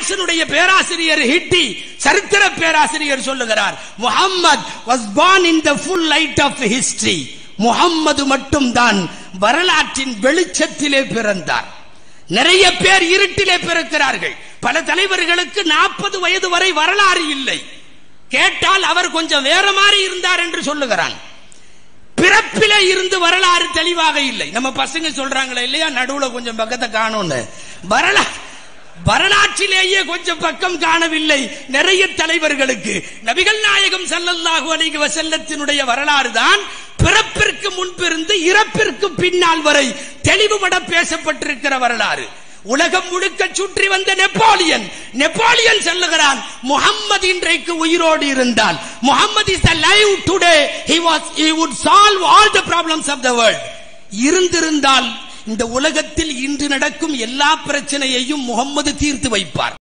பிரான்சினுடைய பேராசிரியர் ஹிட்டி சரித்திர பேராசிரியர் சொல்லுகிறார் Muhammad was born in the full light of history Muhammad மட்டும்தான் வரலாற்றின் வெளிச்சத்திலே பிறந்தார் நிறைய பேர் இருட்டிலே பிறக்கிறார்கள் பல தலைவர்களுக்கு நாற்பது வயது வரை வரலாறு இல்லை கேட்டால் அவர் கொஞ்சம் வேற மாதிரி இருந்தார் என்று சொல்லுகிறான் பிறப்பில இருந்து வரலாறு தெளிவாக இல்லை நம்ம பசங்க சொல்றாங்களே இல்லையா நடுவுல கொஞ்சம் பக்கத்தை காணும்னு வரலாறு வரலாற்றிலேயே கொஞ்சம் பக்கம் காணவில்லை நிறைய தலைவர்களுக்கு நபிகள் நாயகம் ஸல்லல்லாஹு அலைஹி வஸல்லத்தினுடைய வரலாறு தான் பிறப்பிற்கு முன்பிருந்து இறப்பிற்கு பின்னால் வரை தெளிவுபட பேசப்பட்டிருக்கிற வரலாறு உலகம் முழுக்க சுற்றி வந்த நெப்போலியன் நெப்போலியன் சொல்லுகிறான் முகம்மது இன்றைக்கு உயிரோடு இருந்தால் Muhammad is the live today he was he would solve all the problems of the world இருந்திருந்தால் இந்த உலகத்தில் இன்று நடக்கும் எல்லா பிரச்சனையையும் முகம்மது தீர்த்து வைப்பார்